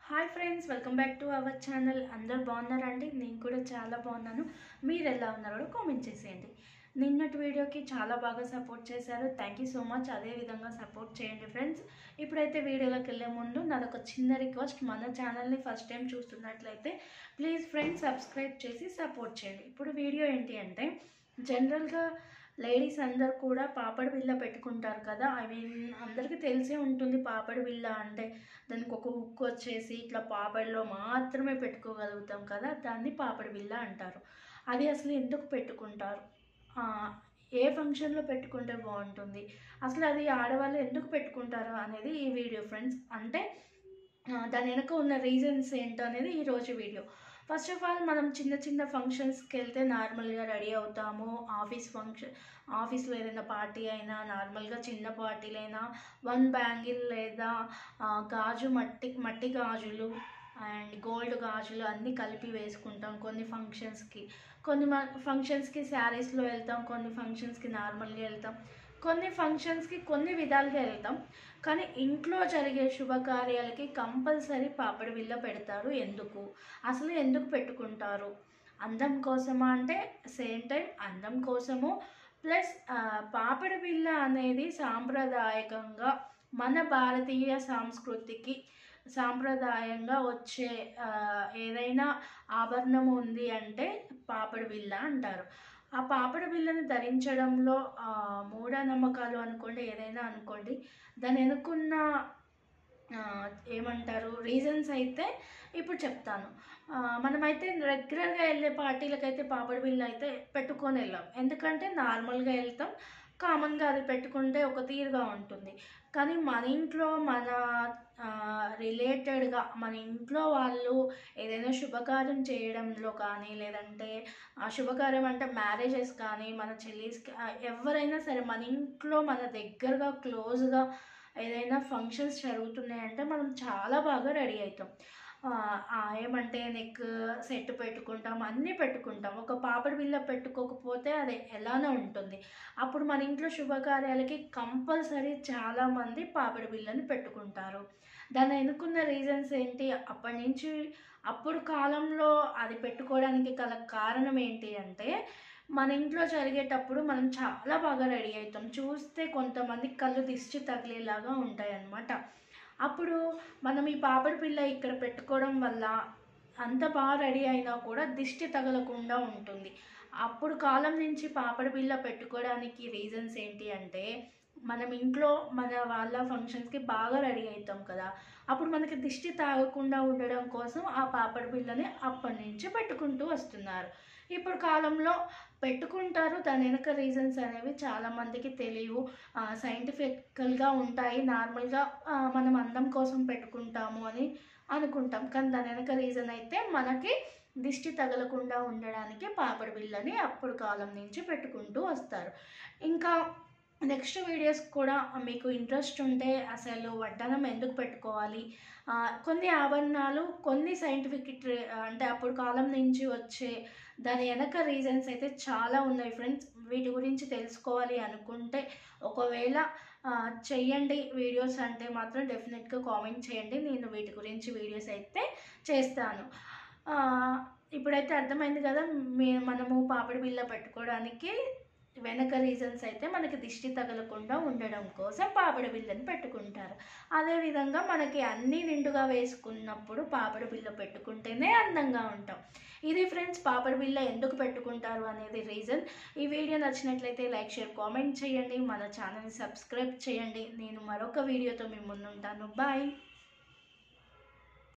hi friends welcome back to our channel అందరు బాగున్నారండి నేను కూడా చాలా బాగున్నాను మీరు ఎలా ఉన్నారో కూడా కామెంట్ చేసేయండి నిన్నటి వీడియోకి చాలా బాగా సపోర్ట్ చేశారు థ్యాంక్ యూ సో మచ్ అదే విధంగా సపోర్ట్ చేయండి ఫ్రెండ్స్ ఇప్పుడైతే వీడియోలోకి వెళ్ళే ముందు నాదొక చిన్న రిక్వెస్ట్ మన ఛానల్ని ఫస్ట్ టైం చూస్తున్నట్లయితే ప్లీజ్ ఫ్రెండ్స్ సబ్స్క్రైబ్ చేసి సపోర్ట్ చేయండి ఇప్పుడు వీడియో ఏంటి అంటే జనరల్గా లేడీస్ అందరు కూడా పాపడి బిళ్ళ పెట్టుకుంటారు కదా ఐ మీన్ అందరికీ తెలిసే ఉంటుంది పాపడి బిళ్ళ అంటే దానికి ఒక హుక్ వచ్చేసి ఇట్లా పాపడిలో మాత్రమే పెట్టుకోగలుగుతాం కదా దాన్ని పాపడి బిళ్ళ అంటారు అది అసలు ఎందుకు పెట్టుకుంటారు ఆ, ఏ ఫంక్షన్లో పెట్టుకుంటే బాగుంటుంది అసలు అది ఆడవాళ్ళు ఎందుకు పెట్టుకుంటారు అనేది ఈ వీడియో ఫ్రెండ్స్ అంటే ఆ, దాని వెనక ఉన్న రీజన్స్ ఏంటో అనేది ఈరోజు వీడియో ఫస్ట్ ఆఫ్ ఆల్ మనం చిన్న చిన్న ఫంక్షన్స్కి వెళ్తే నార్మల్గా రెడీ అవుతాము ఆఫీస్ ఫంక్షన్ ఆఫీస్లో ఏదైనా పార్టీ అయినా నార్మల్గా చిన్న పార్టీలైనా వన్ బ్యాంగిల్ లేదా ఆ, గాజు మట్టి మట్టి గాజులు అండ్ గోల్డ్ గాజులు అన్నీ కలిపి వేసుకుంటాం కొన్ని ఫంక్షన్స్కి కొన్ని ఫంక్షన్స్కి శారీస్లో వెళ్తాం కొన్ని ఫంక్షన్స్కి నార్మల్గా వెళ్తాం కొన్ని ఫంక్షన్స్కి కొన్ని విధాలుగా వెళ్తాం కానీ ఇంట్లో జరిగే శుభకార్యాలకి కంపల్సరీ పాపడి బిళ్ళ పెడతారు ఎందుకు అసలు ఎందుకు పెట్టుకుంటారు అందం కోసమా అంటే సేమ్ టైం అందం కోసము ప్లస్ పాపడి బిళ్ళ అనేది సాంప్రదాయకంగా మన భారతీయ సంస్కృతికి సాంప్రదాయంగా వచ్చే ఆ, ఏదైనా ఆభరణం ఉంది అంటే పాపడి బిళ్ళ అంటారు ఆ పాపడి బిళ్ళని ధరించడంలో ఆ, మూఢనమ్మకాలు అనుకోండి ఏదైనా అనుకోండి దాని వెనుకున్న ఆ, ఏమంటారు రీజన్స్ అయితే ఇప్పుడు చెప్తాను ఆ, మనమైతే రెగ్యులర్గా వెళ్ళే పార్టీలకైతే పాపడి బిళ్ళ అయితే పెట్టుకొని వెళ్ళాం ఎందుకంటే నార్మల్గా వెళ్తాం కామన్గా అది పెట్టుకుంటే ఒక తీరుగా ఉంటుంది కానీ మన ఇంట్లో మన రిలేటెడ్గా మన ఇంట్లో వాళ్ళు ఏదైనా శుభకార్యం చేయడంలో కానీ లేదంటే ఆ శుభకార్యం అంటే మ్యారేజెస్ కానీ మన చెల్లీస్కి ఆ, ఎవరైనా సరే మన ఇంట్లో మన దగ్గరగా క్లోజ్గా ఏదైనా ఫంక్షన్స్ జరుగుతున్నాయంటే మనం చాలా బాగా రెడీ అవుతాం ఆ, ఆ, ఏమంటే నెక్ సెట్ పెట్టుకుంటాం అన్నీ పెట్టుకుంటాం ఒక పాపడి బిళ్ళ పెట్టుకోకపోతే అది ఎలానో ఉంటుంది అప్పుడు మన ఇంట్లో శుభకార్యాలకి కంపల్సరీ చాలామంది పాపడి బిళ్ళని పెట్టుకుంటారు దాని వెనుకున్న రీజన్స్ ఏంటి అప్పటి నుంచి అప్పుడు కాలంలో అది పెట్టుకోవడానికి గల కారణం ఏంటి అంటే మన ఇంట్లో జరిగేటప్పుడు మనం చాలా బాగా రెడీ అవుతాం చూస్తే కొంతమంది కళ్ళు దిష్టి తగిలేలాగా ఉంటాయి అన్నమాట అప్పుడు మనం ఈ పాపడి పిల్ల ఇక్కడ పెట్టుకోవడం వల్ల అంత బాగా రెడీ అయినా కూడా దిష్టి తగలకుండా ఉంటుంది అప్పుడు కాలం నుంచి పాపడి బిళ్ళ పెట్టుకోవడానికి రీజన్స్ ఏంటి అంటే మనం ఇంట్లో మన వాళ్ళ ఫంక్షన్స్కి బాగా రెడీ అవుతాం కదా అప్పుడు మనకి దిష్టి తాగకుండా ఉండడం కోసం ఆ పాపడి బిళ్ళని అప్పటి నుంచి పెట్టుకుంటూ వస్తున్నారు ఇప్పుడు కాలంలో పెట్టుకుంటారు దాని వెనక రీజన్స్ అనేవి చాలామందికి తెలియవు సైంటిఫికల్గా ఉంటాయి నార్మల్గా మనం అందం కోసం పెట్టుకుంటాము అని అనుకుంటాం కానీ దాని వెనక రీజన్ అయితే మనకి దిష్టి తగలకుండా ఉండడానికి పాపడి బిళ్ళని అప్పుడు కాలం నుంచి పెట్టుకుంటూ వస్తారు ఇంకా నెక్స్ట్ వీడియోస్ కూడా మీకు ఇంట్రెస్ట్ ఉంటే అసలు వడ్డానం ఎందుకు పెట్టుకోవాలి ఆ, కొన్ని ఆభరణాలు కొన్ని సైంటిఫిక్ అంటే అప్పుడు కాలం నుంచి వచ్చే దాని వెనక రీజన్స్ అయితే చాలా ఉన్నాయి ఫ్రెండ్స్ వీటి గురించి తెలుసుకోవాలి అనుకుంటే ఒకవేళ ఆ, చెయ్యండి వీడియోస్ అంటే మాత్రం డెఫినెట్గా కామెంట్ చేయండి నేను వీటి గురించి వీడియోస్ అయితే చేస్తాను ఆ, ఇప్పుడైతే అర్థమైంది కదా మే మనము పాపడి బిళ్ళ పెట్టుకోవడానికి వెనక రీజన్స్ అయితే మనకి దిష్టి తగలకుండా ఉండడం కోసం పాపడి బిళ్ళని పెట్టుకుంటారు అదేవిధంగా మనకి అన్నీ నిండుగా వేసుకున్నప్పుడు పాపడి బిళ్ళ పెట్టుకుంటేనే అందంగా ఉంటాం ఇది ఫ్రెండ్స్ పాపడి బిళ్ళ ఎందుకు పెట్టుకుంటారు అనేది రీజన్ ఈ వీడియో నచ్చినట్లయితే లైక్ షేర్ కామెంట్ చేయండి మన ఛానల్ని సబ్స్క్రైబ్ చేయండి నేను మరొక వీడియోతో మీ ముందుంటాను బాయ్